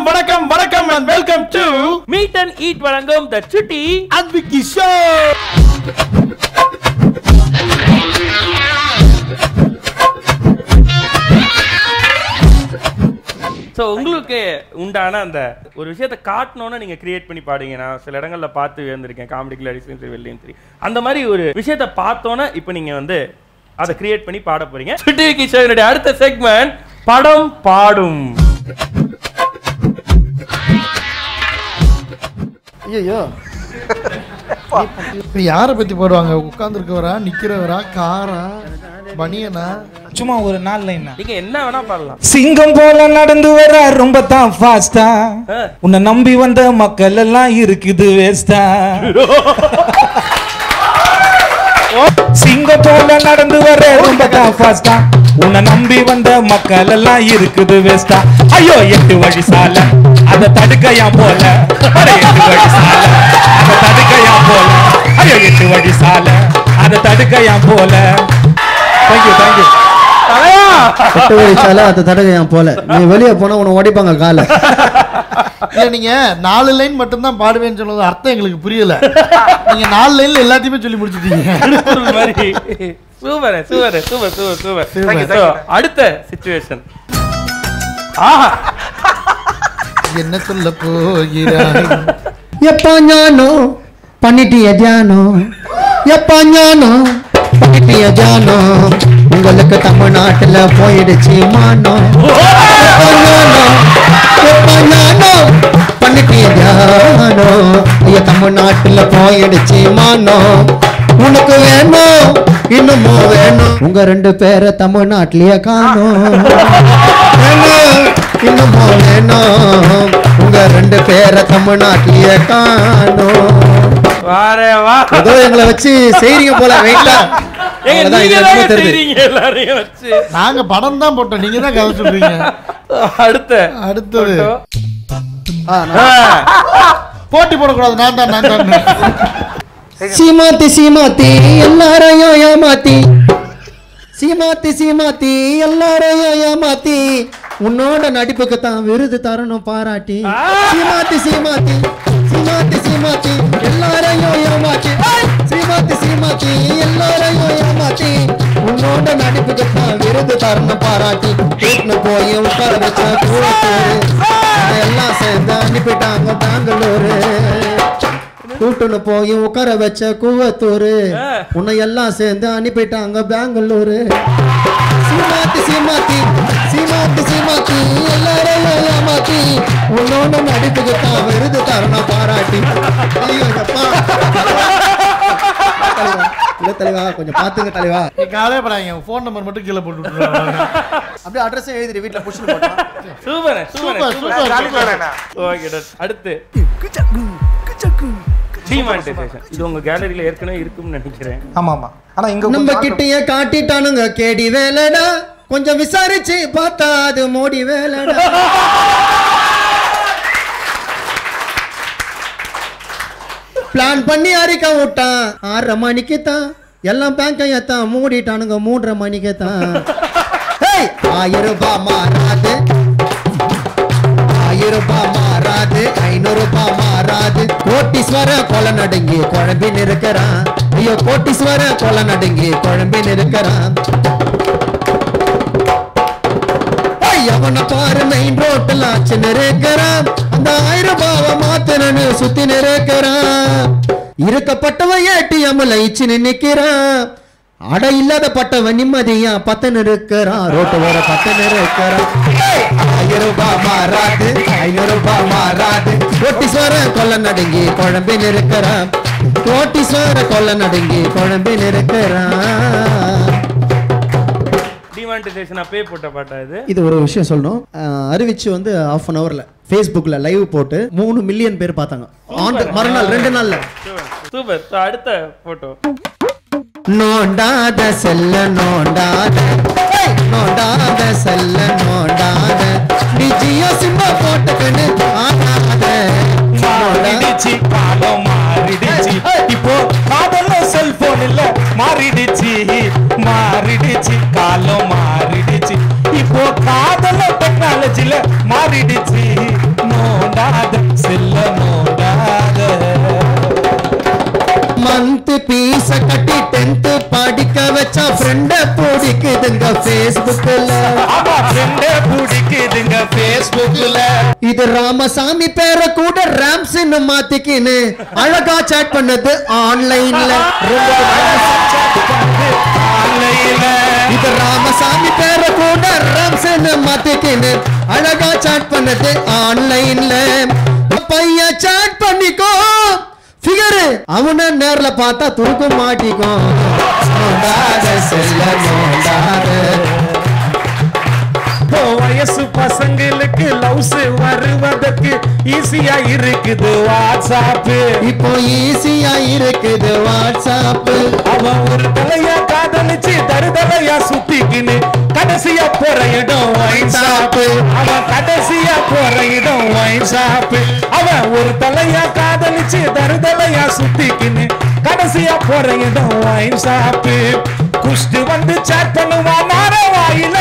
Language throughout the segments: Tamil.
வணக்கம் வணக்கம் and welcome to meet and eat வழங்கும் த சுட்டி அத்விக்கி ஷோ ஸோ உங்களுக்கு உண்டான அந்த ஒரு விஷயத்தை காட்டணும்னு நீங்க கிரியேட் பண்ணி பாடுங்க நான் சில இடங்கள்ல பார்த்து வந்திருக்கேன் காமெடி கிளாடிஸ்லையும் சரி வெளிலையும் சரி அந்த மாதிரி ஒரு விஷயத்தை பார்த்தோன்னே இப்போ நீங்க வந்து அதை கிரியேட் பண்ணி பாட போறீங்க சுட்டி விக்கி ஷோனுடைய அடுத்த செக்மெண்ட் படம் பாடும் ஐயோ இப்ப யாரை பத்தி போடுவாங்க உட்கார்ந்துருக்கவரா நிக்கிறவரா காரா பனியனா சும்மா ஒரு நாலு லைன் நீங்க என்ன வேணா பாடலாம் சிங்கம் போல நடந்து வர ரொம்ப தான் ஃபாஸ்டா ஆ. உன்னை நம்பி வந்த மக்கள் எல்லாம் இருக்குது வேஸ்டா சிங்கம் போல நடந்து வர ரொம்ப தான் ஃபாஸ்டா உன்னை நம்பி வந்த மக்கள் எல்லாம் இருக்குது வேஸ்டா ஐயோ எட்டு வழி சாலை அதை தடுக்கையா போல அட எட்டு வழி சாலை அதை தடுக்கையா போல ஐயோ எட்டு வழி சாலை அதை தடுக்கையா போல தேங்க்யூ தேங்க்யூ எட்டு வயசால அந்த தடவை என் போல நீ வெளியே போனா உன்னை உடைப்பாங்க காலை இல்ல நீங்க நாலு லைன் மட்டும் தான் பாடுவேன்னு சொன்னது அர்த்தம் எங்களுக்கு புரியல நீங்க நாலு லைன்ல எல்லாத்தையுமே சொல்லி முடிச்சிட்டீங்க ஒரு மாதிரி super super super super super Super. So, அடுத்த சுச்சுவேஷன் ஆஹா என்ன சொல்ல போகிறாய் எப்பா ஞானம் பண்ணிட்டிய தியானம் எப்பா ஞானம் பண்ணிட்டிய தியானம் உங்களுக்கு தமிழ்நாட்டுல போயிடுச்சு மானம் எப்பா ஞானம் எப்பா ஞானம் பண்ணிட்டிய தியானம் ஐயா தமிழ்நாட்டுல போயிடுச்சு மானம் உனக்கு வேணும் இன்னமும் வேணும் உங்க ரெண்டு பேரை தமிழ்நாட்டிலேயே காணும் வேணும் இன்னமும் வேணும் உங்க ரெண்டு பேரை தமிழ்நாட்டிலேயே காணும் வாரே வா ஏதோ எங்களை வச்சு செய்றீங்க போல வெயிட்டா ஏங்க, அவ்வளவுதான் நீங்க இது தாங்க எனக்கு தெரியுது செய்றீங்க எல்லாரையும் வச்சு நாங்க படம் தான் போட்டோம் நீங்க தான் கதை சொல்றீங்க அடுத்த அடுத்தது photo. ஆ, நான் ஆ, போட்டி போடக்கூடாது நான் தான் நான் தான் சீமாத்தி சீமாத்தி எல்லாரையும் ஏமாத்தி சீமாத்தி சீமாத்தி எல்லாரையும் ஏமாத்தி உன்னோட நடிப்புக்கு தான் விருது தரணும் பாராட்டி சீமாத்தி சீமாத்தி சீமாத்தி சீமாத்தி எல்லாரையும் ஏமாத்தி சீமாத்தி சீமாத்தி எல்லாரையும் ஏமாத்தி உன்னோட நடிப்புக்கு தான் விருது தரணும் பாராட்டி வீட்டுல போய் உட்கார வச்ச கூட்டூரு எல்லாம் சேர்ந்து அனுப்பிட்டாங்க பெங்களூரு கூட்டுன்னு போய் உட்கார வச்ச கூவத்தூரு உன்னை எல்லாம் சேர்ந்து அனுப்பிட்டாங்க பெங்களூரு சீமாத்தி சீமாத்தி சீமாத்தி சீமாத்தி எல்லாரையும் ஏமாத்தி உன்னோட நடிப்புக்கு தான் விருது தரணும் பாராட்டி ஐயோ, அப்பா. தலைவா, இல்ல தலைவா கொஞ்சம் பாத்துங்க தலைவா நீ காலே படாங்க ஃபோன் நம்பர் மட்டும் கீழே போட்டு விட்டுருவாங்க அப்படியே அட்ரஸ் எழுதிரு வீட்டுல புஷ் போட்டோம் super super super super okay done. அடுத்து டிமானிட்டைசேஷன் இது உங்க கேலரியில ஏற்கனவே இருக்கும்னு நினைக்கிறேன் ஆமா ஆமா ஆனா இங்க நம்ம கொஞ்சம் கிட்டயே காட்டிட்டானுங்க கேடி வேலைடா கொஞ்சம் விசாரிச்சு பார்த்தா அது மோடி வேலைடா பிளான் பண்ணி அறிக்க விட்டான் ஆறரை மணிக்கு தான் எல்லாம் பேங்க் தான் மூடிட்டானுங்க மூன்றரை மணிக்கு தான் ஹேய், ஆயிரம் ரூபாய் மாறாது ஆயிரம் ரூபாய் மாறாது ஐநூறு ரூபாய் மாறாது கோட்டீஸ்வர கொலை நடுங்கி குழம்பின்னு இருக்கிறான் ஐயோ கோட்டீஸ்வர கொலை நடுங்கி குழம்பின்னு இருக்கிறான் ஐய், அவனை பாரு மெயின் ரோட்டில் ஆச்சு இருக்கிறான் அந்த ஆயிரம் ரூபாவை மாத்தனு சுத்தி இருக்கிறான் இருக்கப்பட்டவன் ஏடிஎம்ல இச்சு நிக்கிறான் அட இல்லாத பட்டவன் நிம்மதியா பத்தன் இருக்கிறான் ரோட்டு வர பத்தன் இருக்கிறான் ஏய், ஆயிரம் ரூபாய் மாறாது ஐநூறு ரூபாய் மாறாது கோட்டீஸ்வரன் கொல்ல நடுங்கி குழம்பின் இருக்கிறான் கோட்டீஸ்வர கொல்ல நடுங்கி குழம்பின் இருக்கிறான் டிமானிட்டைசேஷன் அப்பயே போட்ட பாட்டா இது இது ஒரு விஷயம் சொல்லணும் அஹ் அறிவிச்சு வந்து ஆஃப் அன் ஹவர்ல ஃபேஸ்புக்கில் லைவ் போட்டு மூணு மில்லியன் பேர் பார்த்தாங்க ஆன் மறுநாள் ரெண்டு நாள்ல சூப்பர் So, அடுத்த போட்டோ நோண்டாத செல்ல நோண்டாத ஏய், நோண்டாத செல்ல நோண்டாத நீ ஜியோ சிம்ம போட்டுக்கன்னு ஆடாத மாறிடுச்சு காலம் மாறிடுச்சு இப்போ காதலும் செல்போன் இல்ல மாறிடுச்சு மாறிடுச்சு காலம் மாறிடுச்சு இப்போ காதலும் டெக்னாலஜில மாறிடுச்சு நோ லூப்புல இது ராமசாமி பேர கூட ராம்ஸ்னு மாத்திக்கின்னு அழகா சாட் பண்ணது ஆன்லைன்ல ஆன்லைன்ல இது ராமசாமி பேர கூட ராம்ஸ்னு மாத்திக்கின்னு அழகா சாட் பண்ணது ஆன்லைன்ல பையன் சாட் பண்ணிக்கோ ஃபிகரு அவன நேர்ல பார்த்தா தூக்க மாட்டிக்கோ நோண்டாத செல்ல நோண்டாத இப்போ வயசு பசங்களுக்கு லவ்ஸ் வருவதற்கு ஈஸியா இருக்குது வாட்ஸ்அப் இப்போ ஈஸியா இருக்குது வாட்ஸ்அப் அவன் ஒரு தலையா காதலிச்சு தருதலையா சுத்திக்கின்னு கடைசியா போற இடம் வைன் ஷாப் அவன் கடைசியா போற இடம் வைன் ஷாப் அவன் ஒரு தலையா காதலிச்சு தருதலையா சுத்திக்கின்னு கடைசியா போற இடம் வைன் ஷாப் குஷ்டு வந்து சாட் பண்ணுவான் நார வாயில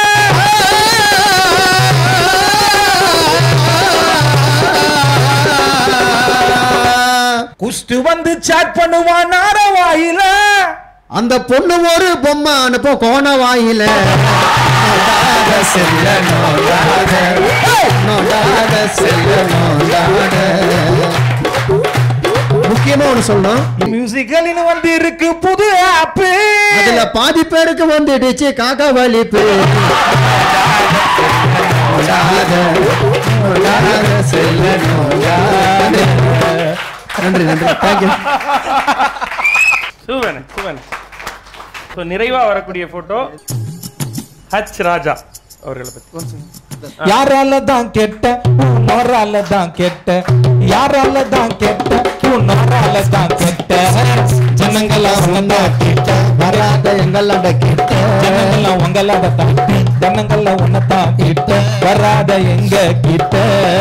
குஷ்டு வந்து சாட் பண்ணுவான் நார வாயில அந்த பொண்ணு ஒரு பொம்மை அனுப்ப கோண வாயில நோண்டாத செல்ல நோண்டாத நோண்டாத செல்ல நோண்டாத முக்கியமா ஒண்ணு சொல்லணும் மியூசிக்கல்னு வந்து இருக்கு புது ஆப் அதுல பாதி பேருக்கு வந்துடுச்சு காக்கா வலிப்பு நோண்டாத நோண்டாத செல்ல நோண்டாத நன்றி நன்றி தேங்க்யூ சூவன் சூவன் ஸோ நிறைவா வரக்கூடிய போட்டோ ஹச் ராஜா அவர்களை பத்தி யாரால தான் கெட்ட உன்னோரால தான் கெட்ட யாரால தான் கெட்ட உன்னோரால தான் கெட்ட ஜனங்களாம் உன்னதான் கெட்ட வராத எங்களாண்ட கிட்ட ஜனங்களாம் உங்களால தான் ஜனங்கள உன்னதான் கிட்ட வராத எங்க கிட்ட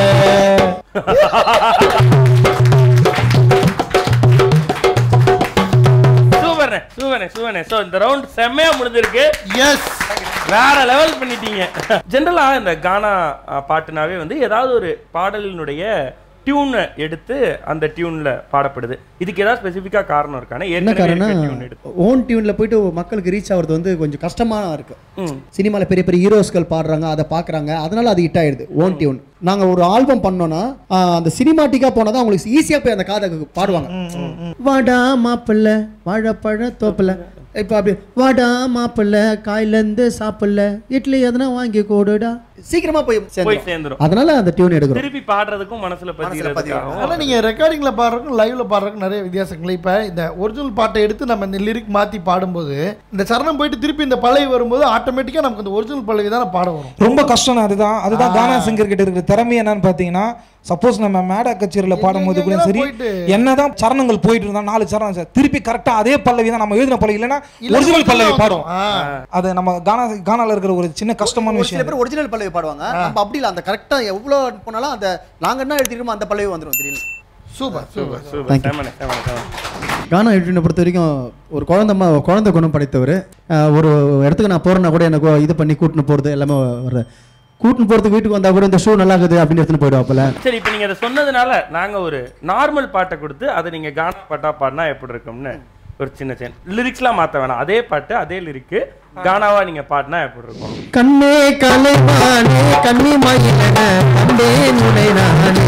சூப்பர்ண்ணே சூப்பர்ண்ணே சூப்பர்ண்ணே ஸோ இந்த ரவுண்ட் செம்மையா முடிஞ்சிருக்கு எஸ் வேற லெவல் பண்ணிட்டீங்க ஜென்ரலா இந்த கானா அஹ், பாட்டுனாவே வந்து ஏதாவது ஒரு பாடலினுடைய டியூனை எடுத்து அந்த டியூன்ல பாடப்படுது இதுக்கு ஏதாவது ஸ்பெசிஃபிக்கா காரணம் இருக்கானே என்ன ஏற்கனவே காரணம் இருக்க டியூன் எடுத்து ஓன் டியூன்ல போயிட்டு மக்களுக்கு ரீச் ஆகுறது வந்து கொஞ்சம் கஷ்டமா இருக்கு ம் சினிமால பெரிய பெரிய ஹீரோஸ்கள் பாடுறாங்க அதை பாக்குறாங்க அதனால அது ஹிட் ஆயிடுது ஓன் டியூன் நாங்க ஒரு ஆல்பம் பண்ணோம்னா ஆஹ், அந்த சினிமாட்டிக்கா போனா தான் உங்களுக்கு ஈஸியா போய் அந்த காதை பாடுவாங்க வாடா மாப்பிள்ள வாழைப்பழ தோப்பில் இப்போ அப்படி வாடா மாப்பிள்ள காயிலேருந்து சாப்பிடல இட்லி எதனா வாங்கி கொடுடா சீக்கிரமா போய் போய் சேர்ந்துரும். சேர்ந்துரும் அதனால அந்த டியூன் எடுக்கிறோம் திருப்பி பாடுறதுக்கும் மனசுல பதிகிறதுக்காகவும் ஆனால் நீங்கள் ரெக்கார்டிங்கில் பாடுறதுக்கும் லைவ்ல பாடுறதுக்கும் நிறைய வித்தியாசங்கள் இப்போ இந்த ஒரிஜினல் பாட்டை எடுத்து நம்ம இந்த லிரிக் மாற்றி பாடும்போது இந்த சரணம் போயிட்டு திருப்பி இந்த பல்லவி வரும்போது ஆட்டோமேட்டிக்காக நமக்கு இந்த ஒரிஜினல் பல்லவி தான் பாட வரும் ரொம்ப கஷ்டம் அதுதான் அதுதான் கானா சிங்கர் கிட்ட இருக்கிற திறமை என்னன்னு பாத்தீங்கன்னா சப்போஸ் நம்ம மேடா கச்சேரியில பாடும்போது கூட சரி போயிட்டு. என்னதான் சரணங்கள் போயிட்டு இருந்தா நாலு சரணம் சார் திருப்பி கரெக்டா அதே பல்லவி தான் நம்ம எழுதின பல்லவி இல்லைன்னா ஒரிஜினல் பல்லவி பாடும் ஆ. அது நம்ம கானா கானால இருக்கிற ஒரு சின்ன கஷ்டமான ஒரு சில விஷயம் பேர் ஒரிஜினல் பல்லவி பாடுவாங்க நம்ம அப்படி இல்லை அந்த கரெக்டா எவ்வளவு போனாலும் அந்த நாங்க என்ன எழுதிருக்கோமோ அந்த பல்லவி வந்துரும் திடீர்னு சூப்பர் சூப்பர் சூப்பர் செமனே செமனே செமனே கானா எடிட்டினை பொறுத்த வரைக்கும் ஒரு குழந்தை ம- குழந்தை குணம் படைத்தவர் அஹ் ஒரு இடத்துக்கு நான் போறேன்னா கூட எனக்கு இது பண்ணி கூட்டின்னு போறது எல்லாமே வர கூட்டின்னு போறதுக்கு வீட்டுக்கு வந்தா கூட இந்த ஷூ நல்லா இருக்குது அப்படின்னு எடுத்துன்னு போயிடுவாப்புல சரி இப்போ நீங்க அதை சொன்னதுனால நாங்க ஒரு நார்மல் பாட்டை கொடுத்து அதை நீங்க கானா பாட்டா பாடினா எப்படி இருக்கும்னு ஒரு சின்ன சேன் லிரிக்ஸ்லாம் மாத்த வேணாம் அதே பாட்டு அதே லிரிக்கு கானாவா நீங்க பாடினா எப்படி இருக்கும் கண்ணே கலைவானே கண்ணி மயிலன கண்டே நுனை நானே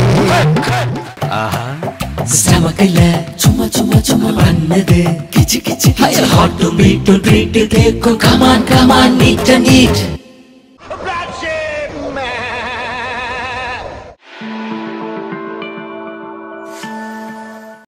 ஸ்டமக்கில் சும்மா சும்மா சும்மா பண்ணது கிச்சு கிச்சு கிச்சு hot to meet to treat கேக்கும் கமான் கமான் நீட் நீட்